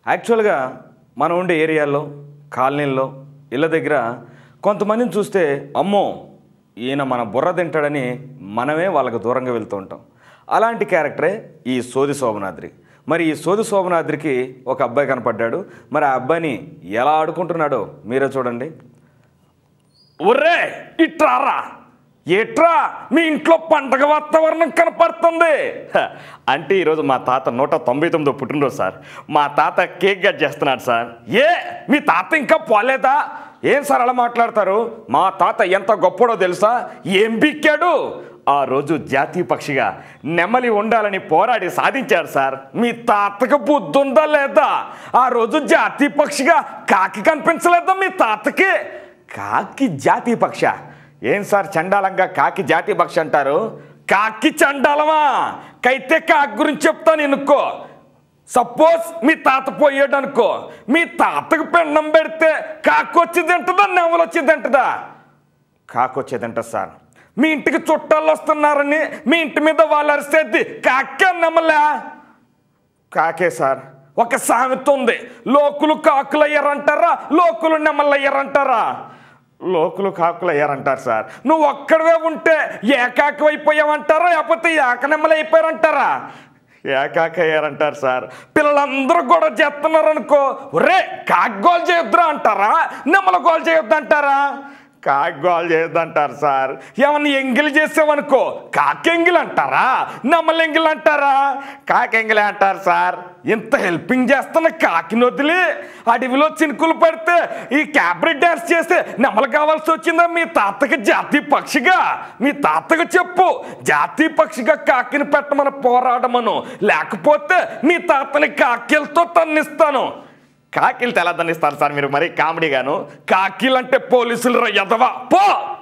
యాక్చువల్గా మనం ఉండే ఏరియాల్లో కాలనీల్లో ఇళ్ళ దగ్గర కొంతమందిని చూస్తే అమ్మో ఈయన మన బుర్ర తింటాడని మనమే వాళ్ళకు దూరంగా వెళ్తూ ఉంటాం అలాంటి క్యారెక్టరే ఈ సోది శోభనాద్రి మరి ఈ సోది శోభనాద్రికి ఒక అబ్బాయి కనపడ్డాడు మరి ఆ అబ్బాయిని ఎలా ఆడుకుంటున్నాడో మీరే చూడండి ఒర్రే ఇట్రారా ఏట్రా మీ ఇంట్లో పండగ వాతావరణం కనపడుతుంది హ, అంటే ఈరోజు మా తాత నూట తొంభై తొమ్మిదో పుట్టినరోజు సార్ మా తాత కేక్ కట్ చేస్తున్నాడు సార్ ఏ మీ తాత ఇంకా పోలేదా ఏం సార్ అలా మాట్లాడతారు మా తాత ఎంత గొప్పడో తెలుసా ఏం బిక్కాడు ఆ రోజు జాతీయ పక్షిగా నెమలి ఉండాలని పోరాడి సాధించాడు సార్ మీ తాతకు బుద్ధి ఉందా లేదా ఆ రోజు జాతీయ పక్షిగా కాకి కనిపించలేదా మీ తాతకి కాకి జాతీయ పక్ష ఏం సార్ చండాలంగా కాకి జాతీయ పక్షి అంటారు కాకి చండాలమా కైతే కాకి గురించి చెప్తాను ఎనుక్కో సపోజ్ మీ తాత పోయాడు అనుకో మీ తాతకు పెండం పెడితే కాకి వచ్చి తింటుందా నెమలు వచ్చి తింటుందా కాకి వచ్చేదంట సార్ మీ ఇంటికి చుట్టాలు వస్తున్నారని మీ ఇంటి మీద వాళ్ళు అరిసేది కాకే నమ్మలే కాకే సార్ ఒక సామెత ఉంది లోకులు కాకులు అయ్యారంటారా లోకులు నెమ్మలు అయ్యారంటారా లోకులు కాకులు అయ్యారంటారు సార్ నువ్వు ఒక్కడవే ఉంటే ఏకాకి అయిపోయావంటారా లేకపోతే ఏకనెమ్మలు అయిపోయారంటారా ఏకాకి అయ్యారంటారు సార్ పిల్లలందరూ కూడా చేస్తున్నారు అనుకో ఒరే కాకి గోల్ చేయొద్దురా అంటారా నెమ్మల గోల్ చేయొద్దు అంటారా కాకి గోల్ చేయొద్దంటారు సార్ ఏమన్నా ఎంగిలి చేసావనుకో కాకి ఎంగిల్ అంటారా నెమ్మల ఎంగిల్ అంటారా కాకి ఎంగిలే అంటారు సార్ ఇంత హెల్పింగ్ చేస్తున్న కాకిని వదిలి అడవిలో చినుకులు పడితే ఈ క్యాబ్రెట్ డ్యాన్స్ చేస్తే నెమలు కావాల్సి వచ్చిందా మీ తాతకి జాతీయ పక్షిగా మీ తాతకు చెప్పు జాతీయ పక్షిగా కాకిని పెట్టమని పోరాడమను లేకపోతే మీ తాతని కాకిలతో తన్నిస్తాను కాకిలు తెల్ల తన్నిస్తారు సార్ మీరు మరి కామెడీగాను కాకిలు అంటే పోలీసులు రా ఎదవా పో